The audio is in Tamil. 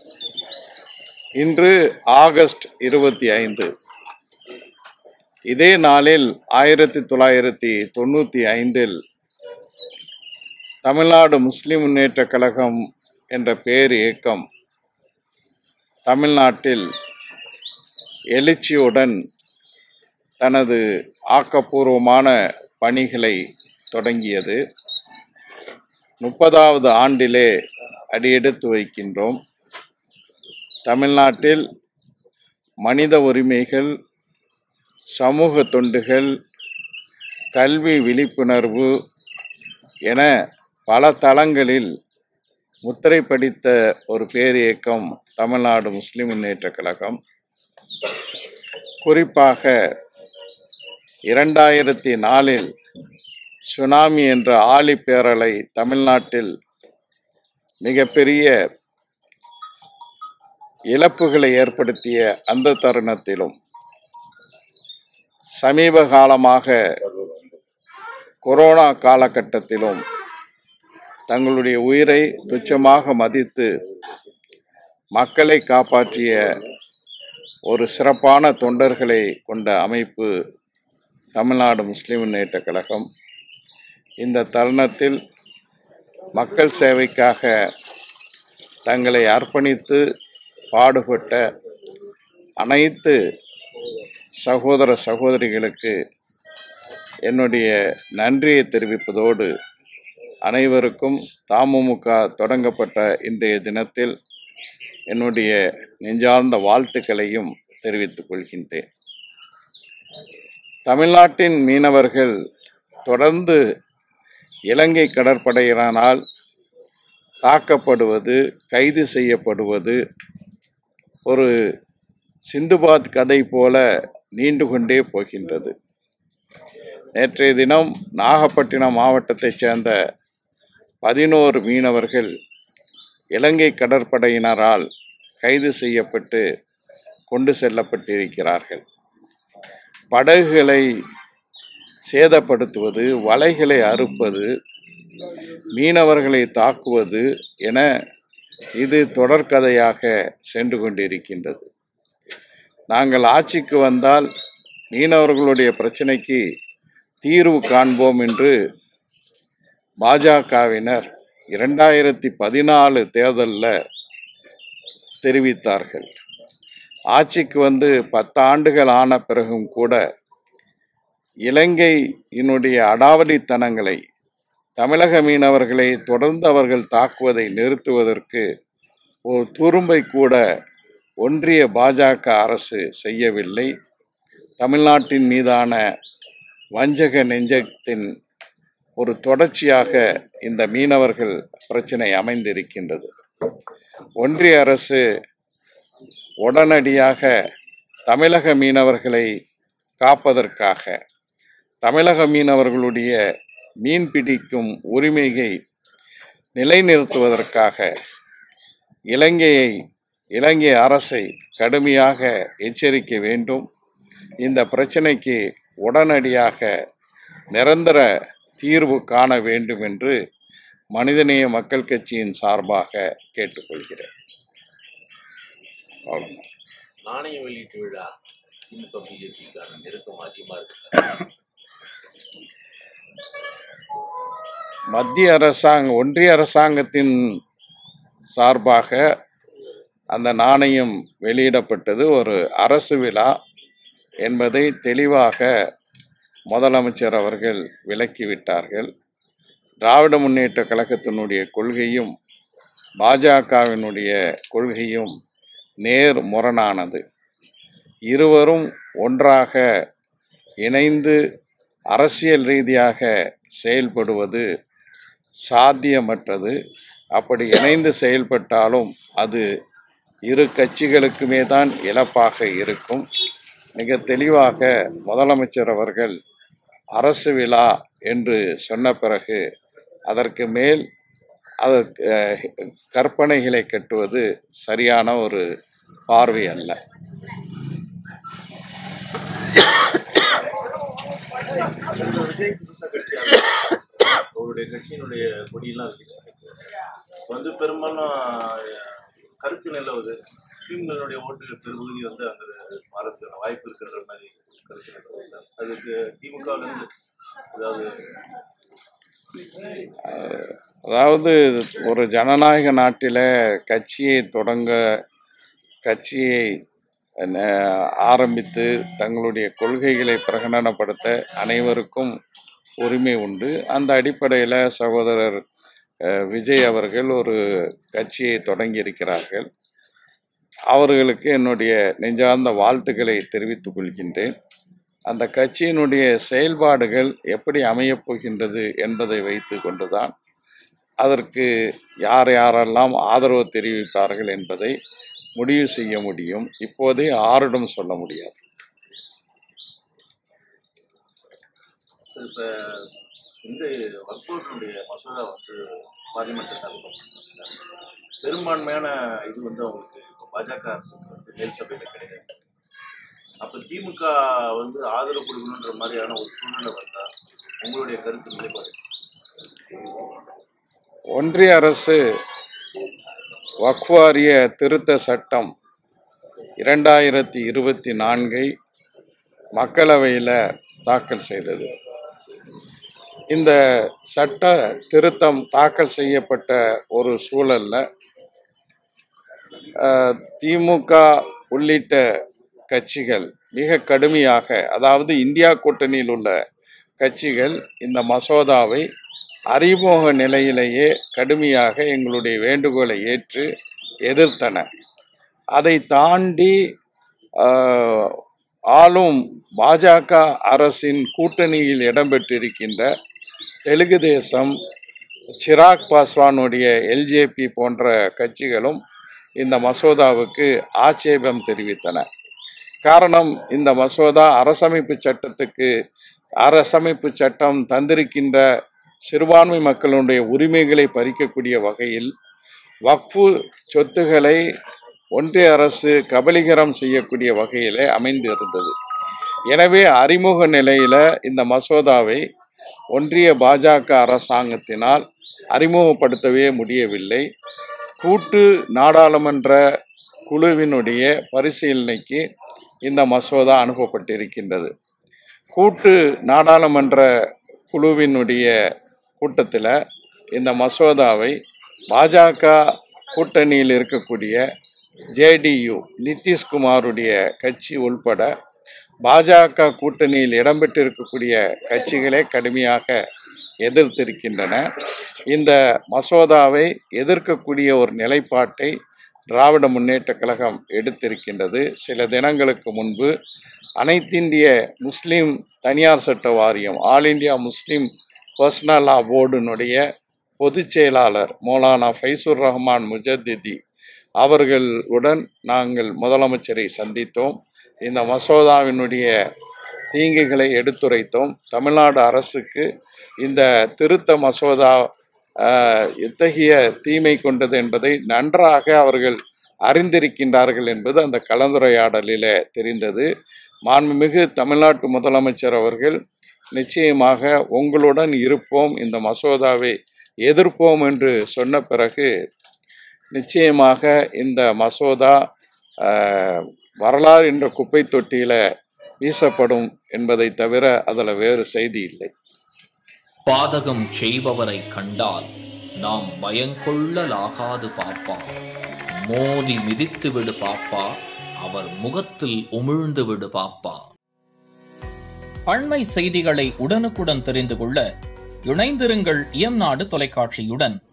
இன்று ஆகஸ்ட் இருபத்தி ஐந்து இதே நாளில் ஆயிரத்தி தொள்ளாயிரத்தி தொண்ணூற்றி ஐந்தில் தமிழ்நாடு முஸ்லிம் முன்னேற்ற கழகம் என்ற பேர் இயக்கம் தமிழ்நாட்டில் எழுச்சியுடன் தனது ஆக்கப்பூர்வமான பணிகளை தொடங்கியது முப்பதாவது ஆண்டிலே அடியெடுத்து வைக்கின்றோம் தமிழ்நாட்டில் மனித உரிமைகள் சமூக தொண்டுகள் கல்வி விழிப்புணர்வு என பல தளங்களில் முத்திரை படித்த ஒரு பேரியக்கம் தமிழ்நாடு முஸ்லிம் முன்னேற்ற கழகம் குறிப்பாக இரண்டாயிரத்தி நாலில் சுனாமி என்ற ஆழி பேரலை தமிழ்நாட்டில் மிகப்பெரிய இழப்புகளை ஏற்படுத்திய அந்த தருணத்திலும் சமீப காலமாக கொரோனா காலகட்டத்திலும் தங்களுடைய உயிரை துச்சமாக மதித்து மக்களை காப்பாற்றிய ஒரு சிறப்பான தொண்டர்களை கொண்ட அமைப்பு தமிழ்நாடு முஸ்லிம் முன்னேற்ற கழகம் இந்த தருணத்தில் மக்கள் சேவைக்காக தங்களை அர்ப்பணித்து பாடுபட்ட அனைத்து சகோதர சகோதரிகளுக்கு என்னுடைய நன்றியை தெரிவிப்பதோடு அனைவருக்கும் தமுமுக தொடங்கப்பட்ட இன்றைய தினத்தில் என்னுடைய நெஞ்சார்ந்த வாழ்த்துக்களையும் தெரிவித்துக் கொள்கின்றேன் தமிழ்நாட்டின் மீனவர்கள் தொடர்ந்து இலங்கை கடற்படையினரால் தாக்கப்படுவது கைது செய்யப்படுவது ஒரு சிந்துபாத் கதை போல நீண்டு கொண்டே போகின்றது நேற்றைய தினம் நாகப்பட்டினம் மாவட்டத்தைச் சேர்ந்த பதினோரு மீனவர்கள் இலங்கை கடற்படையினரால் கைது செய்யப்பட்டு கொண்டு செல்லப்பட்டிருக்கிறார்கள் படகுகளை சேதப்படுத்துவது வலைகளை அறுப்பது மீனவர்களை தாக்குவது என இது தொடர்கதையாக சென்று கொண்டிருக்கின்றது நாங்கள் ஆட்சிக்கு வந்தால் மீனவர்களுடைய பிரச்சனைக்கு தீர்வு காண்போம் என்று பாஜகவினர் இரண்டாயிரத்தி பதினாலு தேர்தலில் தெரிவித்தார்கள் ஆட்சிக்கு வந்து பத்து ஆண்டுகள் ஆன பிறகும் கூட இலங்கையினுடைய அடாவடித்தனங்களை தமிழக மீனவர்களை தொடர்ந்து அவர்கள் தாக்குவதை நிறுத்துவதற்கு ஒரு துரும்பை கூட ஒன்றிய பாஜக அரசு செய்யவில்லை தமிழ்நாட்டின் மீதான வஞ்சக நெஞ்சத்தின் ஒரு தொடர்ச்சியாக இந்த மீனவர்கள் பிரச்சனை அமைந்திருக்கின்றது ஒன்றிய அரசு உடனடியாக தமிழக மீனவர்களை காப்பதற்காக தமிழக மீனவர்களுடைய மீன் பிடிக்கும் உரிமையை நிலைநிறுத்துவதற்காக இலங்கையை இலங்கை அரசை கடுமையாக எச்சரிக்க வேண்டும் இந்த பிரச்சனைக்கு உடனடியாக நிரந்தர தீர்வு காண வேண்டும் என்று மனிதநேய மக்கள் கட்சியின் சார்பாக கேட்டுக்கொள்கிறேன் அவ்வளவுதான். நாணய வெளியீட்டு விழா திமுக பிஜேபிக்கான நெருக்கம் அதிகமா இருக்கு மத்திய அரசாங்க ஒன்றிய அரசாங்கத்தின் சார்பாக அந்த நாணயம் வெளியிடப்பட்டது ஒரு அரசு விழா என்பதை தெளிவாக முதலமைச்சர் அவர்கள் விளக்கிவிட்டார்கள் திராவிட முன்னேற்ற கழகத்தினுடைய கொள்கையும் பாஜகவினுடைய கொள்கையும் நேர் முரணானது இருவரும் ஒன்றாக இணைந்து அரசியல் ரீதியாக செயல்படுவது சாத்தியமற்றது அப்படி இணைந்து செயல்பட்டாலும் அது இரு கட்சிகளுக்குமே தான் இழப்பாக இருக்கும் மிக தெளிவாக முதலமைச்சர் அவர்கள் அரசு விழா என்று சொன்ன பிறகு அதற்கு மேல் அதற்கு அஹ், கற்பனைகளை கட்டுவது சரியான ஒரு பார்வை அல்ல செல்வர் விஜய் புதுசா கட்சி ஆரம்பிச்சாரு. அவருடைய கட்சியினுடைய கொடியெல்லாம் ரிலீஸ் பண்ணிருக்காரு வந்து பெரும்பாலும் அஹ், கருத்து நிலவுது முஸ்லீம்களுடைய ஓட்டுகள் பெரும்பகுதி வந்து அங்க மாறதுக்கான வாய்ப்பு இருக்கிற மாதிரி கருத்து நிலவுது அதுக்கு திமுகவுல இருந்து ஏதாவது அதாவது ஒரு ஜனநாயக நாட்டில் கட்சியை தொடங்க கட்சியை ந- ஆரம்பித்து தங்களுடைய கொள்கைகளை பிரகடனப்படுத்த அனைவருக்கும் உரிமை உண்டு அந்த அடிப்படையில் சகோதரர் அஹ், விஜய் அவர்கள் ஒரு கட்சியை தொடங்கியிருக்கிறார்கள் அவர்களுக்கு என்னுடைய நெஞ்சார்ந்த வாழ்த்துக்களை தெரிவித்துக் கொள்கின்றேன் அந்த கட்சியினுடைய செயல்பாடுகள் எப்படி அமையப் போகின்றது என்பதை வைத்து கொண்டுதான் அதற்கு யார் யாரெல்லாம் ஆதரவு தெரிவிப்பார்கள் என்பதை முடிவு செய்ய முடியும் இப்போதே ஆரிடம் சொல்ல முடியாது இப்ப இந்த வக்போர்டினுடைய மசோதா வந்து பார்லிமெண்ட் பெரும்பான்மையான இது வந்து அவங்களுக்கு இப்போ பாஜக அரசுக்கு வந்து மேல் சபையில கிடையாது அப்ப திமுக வந்து ஆதரவு கொடுக்கணுன்ற மாதிரியான ஒரு சூழ்நிலை வந்தா உங்களுடைய கருத்து நிலைப்பாடு ஒன்றிய அரசு வக்ஃப் வாரிய திருத்த சட்டம் இரண்டாயிரத்தி இருபத்தி நான்கை மக்களவையில் தாக்கல் செய்தது இந்த சட்ட திருத்தம் தாக்கல் செய்யப்பட்ட ஒரு சூழல்ல அஹ், திமுக உள்ளிட்ட கட்சிகள் மிக கடுமையாக அதாவது இந்தியா கூட்டணியில் உள்ள கட்சிகள் இந்த மசோதாவை அறிமுக நிலையிலேயே கடுமையாக எங்களுடைய வேண்டுகோளை ஏற்று எதிர்த்தன அதை தாண்டி ஆஹ், ஆளும் பாஜக அரசின் கூட்டணியில் இடம்பெற்றிருக்கின்ற தெலுங்கு தேசம் சிராக் பாஸ்வானுடைய எல்ஜேபி போன்ற கட்சிகளும் இந்த மசோதாவுக்கு ஆட்சேபம் தெரிவித்தன காரணம் இந்த மசோதா அரசமைப்பு சட்டத்துக்கு அரசமைப்பு சட்டம் தந்திருக்கின்ற சிறுபான்மை மக்களுடைய உரிமைகளை பறிக்கக்கூடிய வகையில் வக்ஃபு சொத்துக்களை ஒன்றிய அரசு கபலீகரம் செய்யக்கூடிய வகையிலே அமைந்திருந்தது எனவே அறிமுக நிலையில இந்த மசோதாவை ஒன்றிய பாஜக அரசாங்கத்தினால் அறிமுகப்படுத்தவே முடியவில்லை கூட்டு நாடாளுமன்ற குழுவினுடைய பரிசீலனைக்கு இந்த மசோதா அனுப்பப்பட்டிருக்கின்றது கூட்டு நாடாளுமன்ற குழுவினுடைய கூட்டத்தில் இந்த மசோதாவை பாஜக கூட்டணியில் இருக்கக்கூடிய ஜேடியு நிதிஷ்குமாருடைய கட்சி உள்பட பாஜக கூட்டணியில் இடம்பெற்றிருக்கக்கூடிய கட்சிகளே கடுமையாக எதிர்த்திருக்கின்றன இந்த மசோதாவை எதிர்க்கக்கூடிய ஒரு நிலைப்பாட்டை திராவிட முன்னேற்ற கழகம் எடுத்திருக்கின்றது சில தினங்களுக்கு முன்பு அனைத்திந்திய முஸ்லீம் தனியார் சட்ட வாரியம் all India Muslim personal law போர்டினுடைய பொதுச் செயலாளர் மௌலானா ஃபைசுர் ரஹ்மான் முஜத்திதி அவர்களுடன் நாங்கள் முதலமைச்சரை சந்தித்தோம் இந்த மசோதாவினுடைய தீங்குகளை எடுத்துரைத்தோம் தமிழ்நாடு அரசுக்கு இந்த திருத்த மசோதா ஆஹ், எத்தகைய தீமை கொண்டது என்பதை நன்றாக அவர்கள் அறிந்திருக்கின்றார்கள் என்பது அந்த கலந்துரையாடலில் தெரிந்தது மாண்புமிகு தமிழ்நாட்டு முதலமைச்சர் அவர்கள் நிச்சயமாக உங்களுடன் இருப்போம் இந்த மசோதாவை எதிர்ப்போம் என்று சொன்ன பிறகு நிச்சயமாக இந்த மசோதா ஆஹ், வரலாறு என்ற குப்பை தொட்டியில வீசப்படும் என்பதை தவிர அதில் வேறு செய்தி இல்லை பாதகம் செய்பவரை கண்டால் நாம் பயங்கொள்ளலாகாது பாப்பா மோதி மிதித்து விடு பாப்பா அவர் முகத்தில் உமிழ்ந்து விடு பாப்பா அண்மை செய்திகளை உடனுக்குடன் தெரிந்து கொள்ள இணைந்திருங்கள் இயம்நாடு தொலைக்காட்சியுடன்